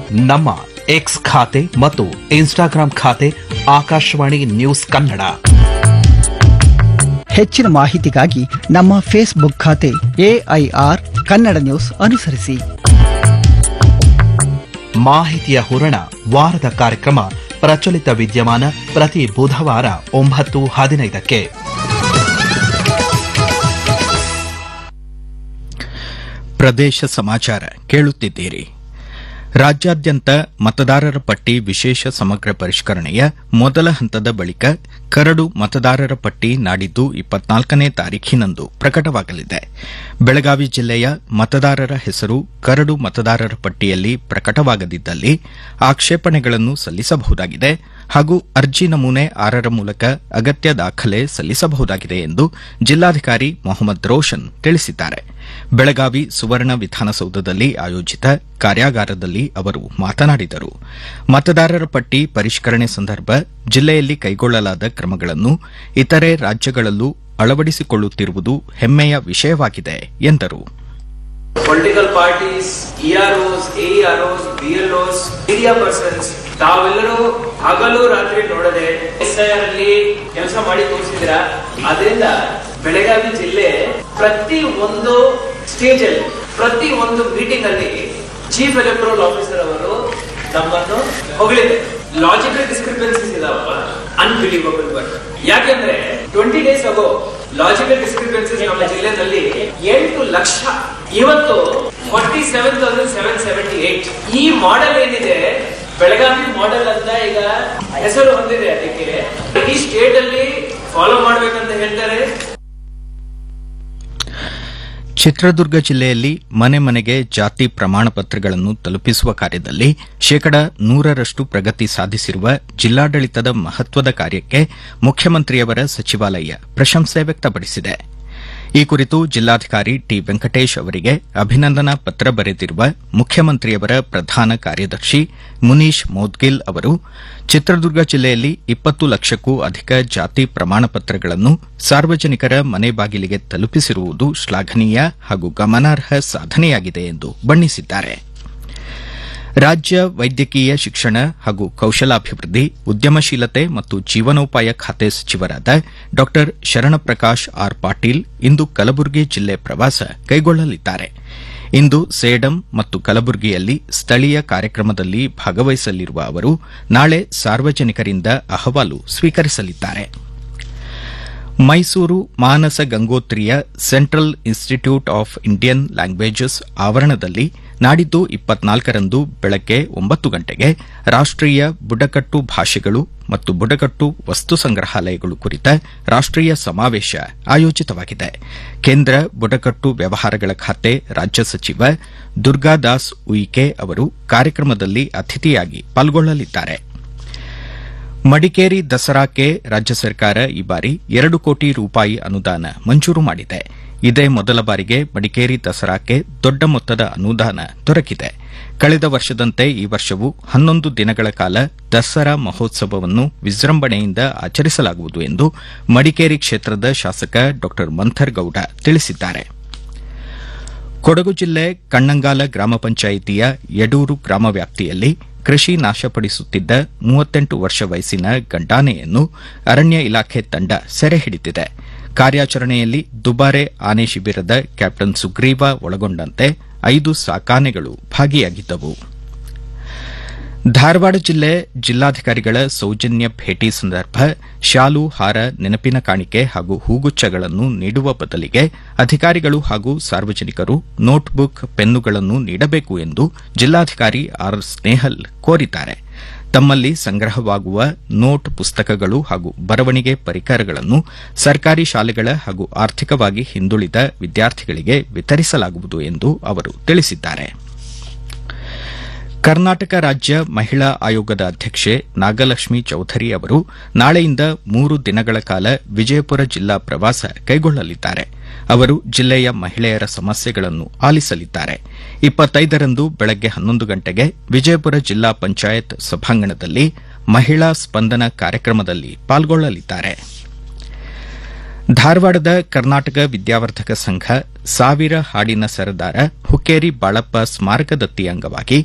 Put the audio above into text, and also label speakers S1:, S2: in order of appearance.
S1: ನಮ್ಮ ಎಕ್ಸ್ ಖಾತೆ ಮತ್ತು ಇನ್ಸ್ಟಾಗ್ರಾಂ ಖಾತೆ ಆಕಾಶವಾಣಿ ನ್ಯೂಸ್ ಕನ್ನಡ
S2: ಹೆಚ್ಚಿನ ಮಾಹಿತಿಗಾಗಿ ನಮ್ಮ ಫೇಸ್ಬುಕ್ ಖಾತೆ ಎಐಆರ್ ಕನ್ನಡ ನ್ಯೂಸ್ ಅನುಸರಿಸಿ
S1: ಮಾಹಿತಿಯ ಹೂರಣ ವಾರದ ಕಾರ್ಯಕ್ರಮ ಪ್ರಚಲಿತ ವಿದ್ಯಮಾನ ಪ್ರತಿ ಬುಧವಾರ ಒಂಬತ್ತು ಹದಿನೈದಕ್ಕೆ
S3: ಪ್ರದೇಶ ಸಮಾಚಾರ ಕೇಳುತ್ತಿದ್ದೀರಿ ರಾಜ್ಯಾದ್ಯಂತ ಮತದಾರರ ಪಟ್ಟಿ ವಿಶೇಷ ಸಮಗ್ರ ಪರಿಷ್ಕರಣೆಯ ಮೊದಲ ಹಂತದ ಬಳಿಕ ಕರಡು ಮತದಾರರ ಪಟ್ಟಿ ನಾಡಿದ್ದು ಇಪ್ಪತ್ನಾಲ್ಕನೇ ತಾರೀಖಿನಂದು ಪ್ರಕಟವಾಗಲಿದೆ ಬೆಳಗಾವಿ ಜಿಲ್ಲೆಯ ಮತದಾರರ ಹೆಸರು ಕರಡು ಮತದಾರರ ಪಟ್ಟಿಯಲ್ಲಿ ಪ್ರಕಟವಾಗದಿದ್ದಲ್ಲಿ ಆಕ್ಷೇಪಣೆಗಳನ್ನು ಸಲ್ಲಿಸಬಹುದಾಗಿದೆ ಹಾಗೂ ಅರ್ಜಿ ನಮೂನೆ ಆರರ ಮೂಲಕ ಅಗತ್ಯ ದಾಖಲೆ ಸಲ್ಲಿಸಬಹುದಾಗಿದೆ ಎಂದು ಜಿಲ್ಲಾಧಿಕಾರಿ ಮೊಹಮ್ಮದ್ ರೋಷನ್ ತಿಳಿಸಿದ್ದಾರೆ ಬೆಳಗಾವಿ ಸುವರ್ಣ ವಿಧಾನಸೌಧದಲ್ಲಿ ಆಯೋಜಿತ ಕಾರ್ಯಾಗಾರದಲ್ಲಿ ಅವರು ಮಾತನಾಡಿದರು ಮತದಾರರ ಪಟ್ಟಿ ಪರಿಷ್ಕರಣೆ ಸಂದರ್ಭ ಜಿಲ್ಲೆಯಲ್ಲಿ ಕೈಗೊಳ್ಳಲಾದ ಕ್ರಮಗಳನ್ನು ಇತರೆ ರಾಜ್ಯಗಳಲ್ಲೂ ಅಳವಡಿಸಿಕೊಳ್ಳುತ್ತಿರುವುದು ಹೆಮ್ಮೆಯ ವಿಷಯವಾಗಿದೆ ಎಂದರು
S4: political parties EROs AEROs BLOs media persons ತಾವೆಲ್ಲರೂ ಹಗಲು ರಾತ್ರಿ ನೋಡದೆ ಎಸ್ಐಆರ್ ಅಲ್ಲಿ ಕೆಲಸ ಮಾಡಿ ತೋರಿಸಿದಿರಾ ಅದರಿಂದ ಬೆಳಗಾವಿ ಜಿಲ್ಲೆ ಪ್ರತಿ ಒಂದು ಸ್ಟೇಜ್ ಅಲ್ಲಿ ಪ್ರತಿ ಒಂದು ಮೀಟಿಂಗ್ ಅಲ್ಲಿ ಚೀಫ್ ಎಲೆಕ್ಟ್ರಲ್ ಆಫೀಸರ್ ಅವರು ನಮ್ಮನ್ನು ಹೊಗಳಿದೆ ಲಾಜಿಕಲ್ ಡಿಸ್ಕ್ರಿಪೆನ್ಸೀಸ್ ಇದಾವಲ್ಲ ಅನ್ಬಿಲೀವಬಲ್ ಬಟ್ ಯಾಕೆಂದ್ರೆ ಟ್ವೆಂಟಿ ಡೇಸ್ ಆಗೋ ಲಾಜಿಕಲ್ ಡಿಸ್ಕ್ರಿಪೆನ್ಸೀಸ್ ನಮ್ಮ ಜಿಲ್ಲೆನಲ್ಲಿ ಎಂಟು ಲಕ್ಷ ಇವತ್ತು forty seven thousand seven seventy eight ಈ ಮಾಡೆಲ್ ಏನಿದೆ ಬೆಳಗಾವಿ ಮಾಡೆಲ್ ಅಂತ ಈಗ ಹೆಸರು ಹೊಂದಿದೆ ಅದಕ್ಕೆ ಈ ಸ್ಟೇಟ್ ಅಲ್ಲಿ ಫಾಲೋ ಮಾಡ್ಬೇಕಂತ ಹೇಳ್ತಾರೆ
S3: ಚಿತ್ರದುರ್ಗ ಜಿಲ್ಲೆಯಲ್ಲಿ ಮನೆ ಮನೆಗೆ ಜಾತಿ ಪ್ರಮಾಣ ಪತ್ರಗಳನ್ನು ತಲುಪಿಸುವ ಕಾರ್ಯದಲ್ಲಿ ಶೇಕಡ ನೂರರಷ್ಟು ಪ್ರಗತಿ ಸಾಧಿಸಿರುವ ಜಿಲ್ಲಾಡಳಿತದ ಮಹತ್ವದ ಕಾರ್ಯಕ್ಕೆ ಮುಖ್ಯಮಂತ್ರಿಯವರ ಸಚಿವಾಲಯ ಪ್ರಶಂಸೆ ವ್ಯಕ್ತಪಡಿಸಿದೆ ಈ ಕುರಿತು ಜಿಲ್ಲಾಧಿಕಾರಿ ಟಿ ವೆಂಕಟೇಶ್ ಅವರಿಗೆ ಅಭಿನಂದನಾ ಪತ್ರ ಬರೆದಿರುವ ಮುಖ್ಯಮಂತ್ರಿಯವರ ಪ್ರಧಾನ ಕಾರ್ಯದರ್ಶಿ ಮುನೀಶ್ ಮೌದ್ಗಿಲ್ ಅವರು ಚಿತ್ರದುರ್ಗ ಜಿಲ್ಲೆಯಲ್ಲಿ ಇಪ್ಪತ್ತು ಲಕ್ಷಕ್ಕೂ ಅಧಿಕ ಜಾತಿ ಪ್ರಮಾಣ ಪತ್ರಗಳನ್ನು ಸಾರ್ವಜನಿಕರ ಮನೆ ಬಾಗಿಲಿಗೆ ತಲುಪಿಸಿರುವುದು ಶ್ಲಾಘನೀಯ ಹಾಗೂ ಗಮನಾರ್ಹ ಸಾಧನೆಯಾಗಿದೆ ಎಂದು ಬಣ್ಣಿಸಿದ್ದಾರೆ ರಾಜ್ಯ ವೈದ್ಯಕೀಯ ಶಿಕ್ಷಣ ಹಾಗೂ ಕೌಶಲಾಭಿವೃದ್ಧಿ ಉದ್ಯಮಶೀಲತೆ ಮತ್ತು ಜೀವನೋಪಾಯ ಖಾತೆ ಸಚಿವರಾದ ಡಾ ಶರಣಪ್ರಕಾಶ್ ಆರ್ ಪಾಟೀಲ್ ಇಂದು ಕಲಬುರಗಿ ಜಿಲ್ಲೆ ಪ್ರವಾಸ ಕೈಗೊಳ್ಳಲಿದ್ದಾರೆ ಇಂದು ಸೇಡಂ ಮತ್ತು ಕಲಬುರಗಿಯಲ್ಲಿ ಸ್ಥಳೀಯ ಕಾರ್ಯಕ್ರಮದಲ್ಲಿ ಭಾಗವಹಿಸಲಿರುವ ಅವರು ನಾಳೆ ಸಾರ್ವಜನಿಕರಿಂದ ಅಹವಾಲು ಸ್ವೀಕರಿಸಲಿದ್ದಾರೆ ಮೈಸೂರು ಮಾನಸ ಗಂಗೋತ್ರಿಯ central institute of Indian languages ಆವರಣದಲ್ಲಿ ನಾಡಿದ್ದು ಇಪ್ಪತ್ನಾಲ್ಕರಂದು ಬೆಳಗ್ಗೆ ಒಂಬತ್ತು ಗಂಟೆಗೆ ರಾಷ್ಟೀಯ ಬುಡಕಟ್ಟು ಭಾಷೆಗಳು ಮತ್ತು ಬುಡಕಟ್ಟು ವಸ್ತು ಸಂಗ್ರಹಾಲಯಗಳು ಕುರಿತ ರಾಷ್ಟೀಯ ಸಮಾವೇಶ ಆಯೋಜಿತವಾಗಿದೆ ಕೇಂದ್ರ ಬುಡಕಟ್ಟು ವ್ಯವಹಾರಗಳ ಖಾತೆ ರಾಜ್ಯ ಸಚಿವ ದುರ್ಗಾದಾಸ್ ಉಯಿಕೆ ಅವರು ಕಾರ್ಯಕ್ರಮದಲ್ಲಿ ಅತಿಥಿಯಾಗಿ ಪಾಲ್ಗೊಳ್ಳಲಿದ್ದಾರೆ ಮಡಿಕೇರಿ ದಸರಾಕ್ಕೆ ರಾಜ್ಯ ಸರ್ಕಾರ ಈ ಬಾರಿ ಎರಡು ಕೋಟಿ ರೂಪಾಯಿ ಅನುದಾನ ಮಂಜೂರು ಮಾಡಿದೆ ಇದೇ ಮೊದಲ ಬಾರಿಗೆ ಮಡಿಕೇರಿ ದಸರಾಕ್ಕೆ ದೊಡ್ಡ ಮೊತ್ತದ ಅನುದಾನ ದೊರಕಿದೆ ಕಳೆದ ವರ್ಷದಂತೆ ಈ ವರ್ಷವೂ ಹನ್ನೊಂದು ದಿನಗಳ ಕಾಲ ದಸರಾ ಮಹೋತ್ಸವವನ್ನು ವಿಜೃಂಭಣೆಯಿಂದ ಆಚರಿಸಲಾಗುವುದು ಎಂದು ಮಡಿಕೇರಿ ಕ್ಷೇತ್ರದ ಶಾಸಕ ಡಾ ಮಂಥರ್ಗೌಡ ತಿಳಿಸಿದ್ದಾರೆ ಕೊಡಗು ಜಿಲ್ಲೆ ಕಣ್ಣಂಗಾಲ ಗ್ರಾಮ ಪಂಚಾಯಿತಿಯ ಯಡೂರು ಗ್ರಾಮ ವ್ಯಾಪ್ತಿಯಲ್ಲಿ ಕೃಷಿ ನಾಶಪಡಿಸುತ್ತಿದ್ದ ಮೂವತ್ತೆಂಟು ವರ್ಷ ವಯಸ್ಸಿನ ಗಂಡಾನೆಯನ್ನು ಅರಣ್ಯ ಇಲಾಖೆ ತಂಡ ಸೆರೆ ಹಿಡಿದಿದೆ ಕಾರ್ಯಾಚರಣೆಯಲ್ಲಿ ದುಬಾರೆ ಆನೆ ಶಿಬಿರದ ಕ್ಯಾಪ್ಟನ್ ಸುಗ್ರೀವ ಒಳಗೊಂಡಂತೆ ಐದು ಸಾಕಾನೆಗಳು ಭಾಗಿಯಾಗಿದ್ದವು ಧಾರವಾಡ ಜಿಲ್ಲೆ ಜಿಲ್ಲಾಧಿಕಾರಿಗಳ ಸೌಜನ್ಯ ಭೇಟಿ ಸಂದರ್ಭ ಶಾಲು ಹಾರ ನೆನಪಿನ ಕಾಣಿಕೆ ಹಾಗೂ ಹೂಗುಚ್ಛಗಳನ್ನು ನೀಡುವ ಬದಲಿಗೆ ಅಧಿಕಾರಿಗಳು ಹಾಗೂ ಸಾರ್ವಜನಿಕರು ನೋಟ್ಬುಕ್ ಪೆನ್ನುಗಳನ್ನು ನೀಡಬೇಕು ಎಂದು ಜಿಲ್ಲಾಧಿಕಾರಿ ಆರ್ ಸ್ನೇಹಲ್ ಕೋರಿದ್ದಾರೆ ತಮ್ಮಲ್ಲಿ ಸಂಗ್ರಹವಾಗುವ ನೋಟ್ ಪುಸ್ತಕಗಳು ಹಾಗೂ ಬರವಣಿಗೆ ಪರಿಕರಗಳನ್ನು ಸರ್ಕಾರಿ ಶಾಲೆಗಳ ಹಾಗೂ ಆರ್ಥಿಕವಾಗಿ ಹಿಂದುಳಿದ ವಿದ್ಯಾರ್ಥಿಗಳಿಗೆ ವಿತರಿಸಲಾಗುವುದು ಎಂದು ಅವರು ತಿಳಿಸಿದ್ದಾರೆ ಕರ್ನಾಟಕ ರಾಜ್ಯ ಮಹಿಳಾ ಆಯೋಗದ ಅಧ್ಯಕ್ಷೆ ನಾಗಲಕ್ಷ್ಮಿ ಚೌಧರಿ ಅವರು ನಾಳೆಯಿಂದ ಮೂರು ದಿನಗಳ ಕಾಲ ವಿಜಯಪುರ ಜಿಲ್ಲಾ ಪ್ರವಾಸ ಕೈಗೊಳ್ಳಲಿದ್ದಾರೆ ಅವರು ಜಿಲ್ಲೆಯ ಮಹಿಳೆಯರ ಸಮಸ್ಯೆಗಳನ್ನು ಆಲಿಸಲಿದ್ದಾರೆ ಇಪ್ಪತ್ತೈದರಂದು ಬೆಳಗ್ಗೆ ಹನ್ನೊಂದು ಗಂಟೆಗೆ ವಿಜಯಪುರ ಜಿಲ್ಲಾ ಪಂಚಾಯತ್ ಸಭಾಂಗಣದಲ್ಲಿ ಮಹಿಳಾ ಸ್ಪಂದನ ಕಾರ್ಯಕ್ರಮದಲ್ಲಿ ಪಾಲ್ಗೊಳ್ಳಲಿದ್ದಾರೆ ಧಾರವಾಡದ ಕರ್ನಾಟಕ ವಿದ್ಯಾವರ್ಧಕ ಸಂಘ ಸಾವಿರ ಹಾಡಿನ ಸರದಾರ ಹುಕ್ಕೇರಿ ಬಾಳಪ್ಪ ಸ್ಮಾರಕ ದತ್ತಿ ಅಂಗವಾಗಿ